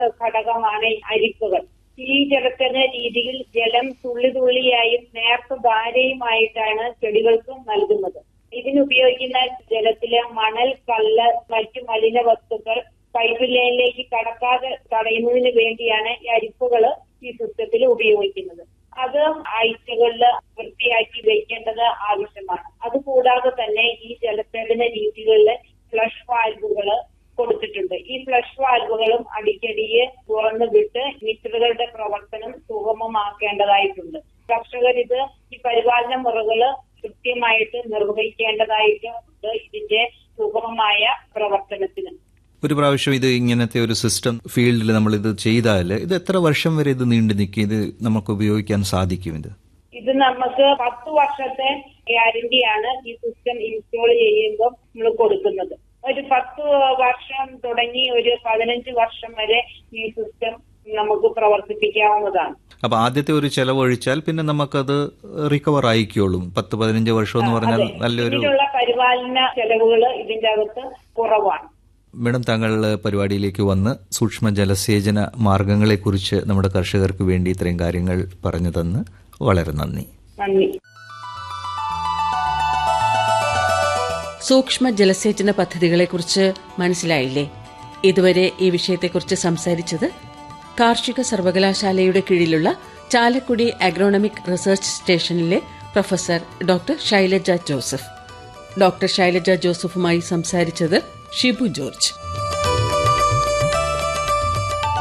ഘടകമാണ് ഈ അരിപ്പുകൾ ഈ ജലസേചന രീതിയിൽ ജലം തുള്ളി തുള്ളിയായും നേർത്ത ധാരയുമായിട്ടാണ് ചെടികൾക്ക് നൽകുന്നത് ഇതിനുപയോഗിക്കുന്ന ജലത്തിലെ മണൽ കല്ല് മറ്റു മലിന വസ്തുക്കൾ പൈപ്പ് ലൈനിലേക്ക് കടക്കാതെ തടയുന്നതിന് വേണ്ടിയാണ് ഈ അരിപ്പുകൾ ഈ സിസ്റ്റത്തിൽ ഉപയോഗിക്കുന്നത് അത് ആഴ്ചകളിൽ വൃത്തിയാക്കി വെക്കേണ്ടത് ആവശ്യമാണ് അതുകൂടാതെ തന്നെ ഈ ജലസേചന രീതികളിൽ ഫ്ലഷ് വാൽവുകൾ കൊടുത്തിട്ടുണ്ട് ഈ ഫ്ലഷ് വാൽവുകളും അടിക്കടിയെ തുറന്നു വിട്ട് മിറ്ററുകളുടെ പ്രവർത്തനം സുഗമമാക്കേണ്ടതായിട്ടുണ്ട് കർഷകർ ഇത് ഈ പരിപാലന മുറകള് കൃത്യമായിട്ട് നിർവഹിക്കേണ്ടതായിട്ടുണ്ട് ഇതിന്റെ സുഗമമായ പ്രവർത്തനത്തിന് ഒരു പ്രാവശ്യം ഇത് ഇങ്ങനത്തെ ഒരു സിസ്റ്റം ഫീൽഡിൽ നമ്മൾ ഇത് ചെയ്താൽ ഇത് എത്ര വർഷം വരെ ഇത് നീണ്ടു നിൽക്കും ഇത് നമുക്ക് ഉപയോഗിക്കാൻ സാധിക്കും ഇത് ഇത് നമുക്ക് പത്ത് വർഷത്തെ ഗ്യാരണ്ടിയാണ് ഈ സിസ്റ്റം ഇൻസ്റ്റാൾ ചെയ്യുമ്പോൾ നമ്മൾ കൊടുക്കുന്നത് ഒരു പത്ത് വർഷം തുടങ്ങി ഒരു പതിനഞ്ച് വർഷം വരെ ഈ സിസ്റ്റം നമുക്ക് പ്രവർത്തിപ്പിക്കാവുന്നതാണ് അപ്പൊ ആദ്യത്തെ ഒരു ചെലവൊഴിച്ചാൽ പിന്നെ നമുക്കത് റിക്കവർ ആയിക്കോളും പത്ത് പതിനഞ്ച് വർഷം എന്ന് പറഞ്ഞാൽ നല്ലൊരു ഇതിനുള്ള പരിപാലന ചെലവുകൾ ഇതിന്റെ അകത്ത് കുറവാണ് മേഡം താങ്കൾ പരിപാടിയിലേക്ക് വന്ന് സൂക്ഷ്മ ജലസേചന മാർഗങ്ങളെക്കുറിച്ച് നമ്മുടെ കർഷകർക്ക് വേണ്ടി ഇത്രയും കാര്യങ്ങൾ പറഞ്ഞു തന്ന് വളരെ നന്ദി നന്ദി സൂക്ഷ്മ ജലസേചന പദ്ധതികളെക്കുറിച്ച് മനസ്സിലായില്ലേ ഇതുവരെ ഈ വിഷയത്തെക്കുറിച്ച് സംസാരിച്ചത് കാർഷിക സർവകലാശാലയുടെ കീഴിലുള്ള ചാലക്കുടി അഗ്രോണമിക് റിസർച്ച് സ്റ്റേഷനിലെ professor doctor Shailaja Joseph doctor Shailaja ജോസഫുമായി സംസാരിച്ചത് ഷിബു ജോർജ്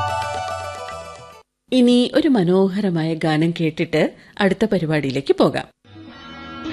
ഇനി ഒരു മനോഹരമായ ഗാനം കേട്ടിട്ട് അടുത്ത പരിപാടിയിലേക്ക് പോകാം